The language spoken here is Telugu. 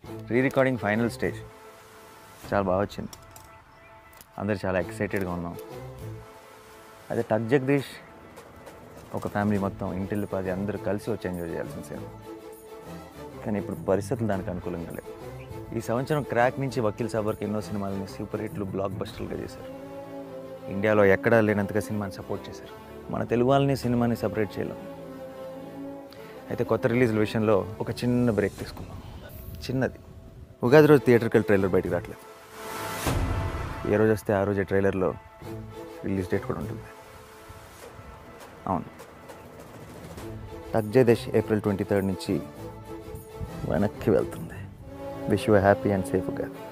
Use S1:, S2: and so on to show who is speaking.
S1: రీ రికార్డింగ్ ఫైనల్ స్టేజ్ చాలా బాగా వచ్చింది అందరు చాలా ఎక్సైటెడ్గా ఉన్నాం అదే టక్ జగదీష్ ఒక ఫ్యామిలీ మొత్తం ఇంటిల్లి పది అందరూ కలిసి వచ్చి ఎంజాయ్ చేయాల్సిన సినిమా కానీ ఇప్పుడు పరిస్థితులు దానికి అనుకూలంగా లేవు ఈ సంవత్సరం క్రాక్ నుంచి వకీల్ సాబ్ వరకు ఎన్నో సినిమాలని సూపర్ హిట్లు బ్లాక్ బస్టర్లుగా చేశారు ఇండియాలో ఎక్కడా లేనంతగా సినిమాని సపోర్ట్ చేశారు మన తెలుగు వాళ్ళని సినిమాని సపరేట్ చేయలేం అయితే కొత్త రిలీజ్ల విషయంలో ఒక చిన్న బ్రేక్ తీసుకున్నాం చిన్నది ఉగాది రోజు థియేటర్కి వెళ్ళి ట్రైలర్ బయటికి రావట్లేదు ఏ రోజు వస్తే ఆ రోజే ట్రైలర్లో రిలీజ్ డేట్ కూడా ఉంటుంది అవును టక్ జయదేశ్ ఏప్రిల్ ట్వంటీ థర్డ్ నుంచి వెనక్కి వెళ్తుంది wish you happy and safe Ugadi